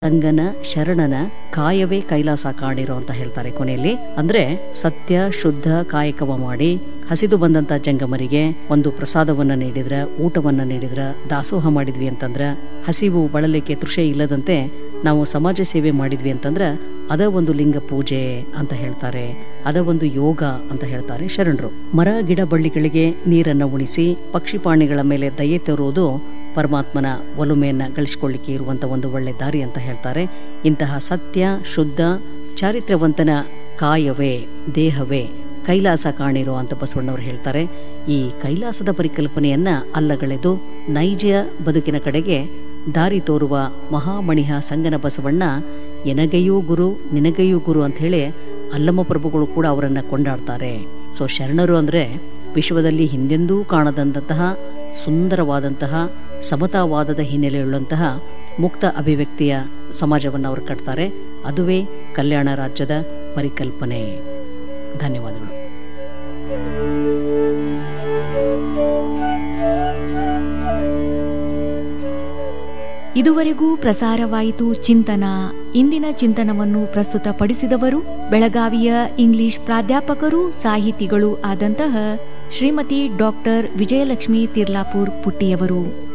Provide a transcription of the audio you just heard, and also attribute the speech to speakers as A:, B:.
A: ರಂಗನ ಶರಣನ ಕಾಯವೇ ಕೈಲಾಸ ಕಾಣಿರೋ ಅಂತ ಹೇಳ್ತಾರೆ ಕೊನೆಯಲ್ಲಿ ಅಂದ್ರೆ ಸತ್ಯ ಶುದ್ಧ ಕಾಯಕವ ಮಾಡಿ ಹಸಿದು ಬಂದಂತ ಜಂಗಮರಿಗೆ ಒಂದು ಪ್ರಸಾದವನ್ನ ನೀಡಿದ್ರ ಊಟವನ್ನ ನೀಡಿದ್ರ ದಾಸೋಹ ಮಾಡಿದ್ವಿ ಅಂತಂದ್ರ ಹಸಿವು ಬಳಲಿಕ್ಕೆ ತೃಷೆ ಇಲ್ಲದಂತೆ ನಾವು ಸಮಾಜ ಸೇವೆ ಮಾಡಿದ್ವಿ ಅಂತಂದ್ರ ಅದ ಒಂದು ಲಿಂಗ ಪೂಜೆ ಅಂತ ಹೇಳ್ತಾರೆ ಅದ ಒಂದು ಯೋಗ ಅಂತ ಹೇಳ್ತಾರೆ ಶರಣರು ಮರ ಗಿಡ ಬಳ್ಳಿಗಳಿಗೆ ನೀರನ್ನ ಉಣಿಸಿ ಪಕ್ಷಿ ಪ್ರಾಣಿಗಳ ಮೇಲೆ ದಯೆ ತೋರುವುದು ಪರಮಾತ್ಮನ ಒಲುಮೆಯನ್ನ ಗಳಿಸಿಕೊಳ್ಳಿಕ್ಕೆ ಇರುವಂತ ಒಂದು ಒಳ್ಳೆ ದಾರಿ ಅಂತ ಹೇಳ್ತಾರೆ ಇಂತಹ ಸತ್ಯ ಶುದ್ಧ ಚಾರಿತ್ರ್ಯವಂತನ ಕಾಯವೇ ದೇಹವೇ ಕೈಲಾಸ ಕಾಣಿರೋ ಅಂತ ಬಸವಣ್ಣವರು ಹೇಳ್ತಾರೆ ಈ ಕೈಲಾಸದ ಪರಿಕಲ್ಪನೆಯನ್ನ ಅಲ್ಲಗಳೆದು ನೈಜ ಬದುಕಿನ ಕಡೆಗೆ ದಾರಿ ತೋರುವ ಮಹಾಮಣಿಹ ಸಂಗನ ಬಸವಣ್ಣ ಎನಗೈಯೂ ಗುರು ನಿನಗೈಯೂ ಗುರು ಅಂತ ಹೇಳಿ ಅಲ್ಲಮ್ಮ ಪ್ರಭುಗಳು ಕೂಡ ಅವರನ್ನ ಕೊಂಡಾಡ್ತಾರೆ ಸೊ ಶರಣರು ಅಂದ್ರೆ ವಿಶ್ವದಲ್ಲಿ ಹಿಂದೆಂದೂ ಕಾಣದಂತಹ ಸುಂದರವಾದಂತಹ ಸಮತಾವಾದದ ಹಿನ್ನೆಲೆಯುಳ್ಳಂತಹ ಮುಕ್ತ ಅಭಿವ್ಯಕ್ತಿಯ ಸಮಾಜವನ್ನು ಅವರು ಕಟ್ತಾರೆ ಅದುವೇ ಕಲ್ಯಾಣ ರಾಜ್ಯದ ಪರಿಕಲ್ಪನೆ ಧನ್ಯವಾದಗಳು
B: ಇದುವರೆಗೂ ಪ್ರಸಾರವಾಯಿತು ಚಿಂತನ ಇಂದಿನ ಚಿಂತನವನ್ನು ಪ್ರಸ್ತುತಪಡಿಸಿದವರು ಬೆಳಗಾವಿಯ ಇಂಗ್ಲಿಷ್ ಪ್ರಾಧ್ಯಾಪಕರು ಸಾಹಿತಿಗಳು ಆದಂತಹ ಶ್ರೀಮತಿ ಡಾಕ್ಟರ್ ವಿಜಯಲಕ್ಷ್ಮಿ ತಿರ್ಲಾಪುರ್ ಪುಟ್ಟಿಯವರು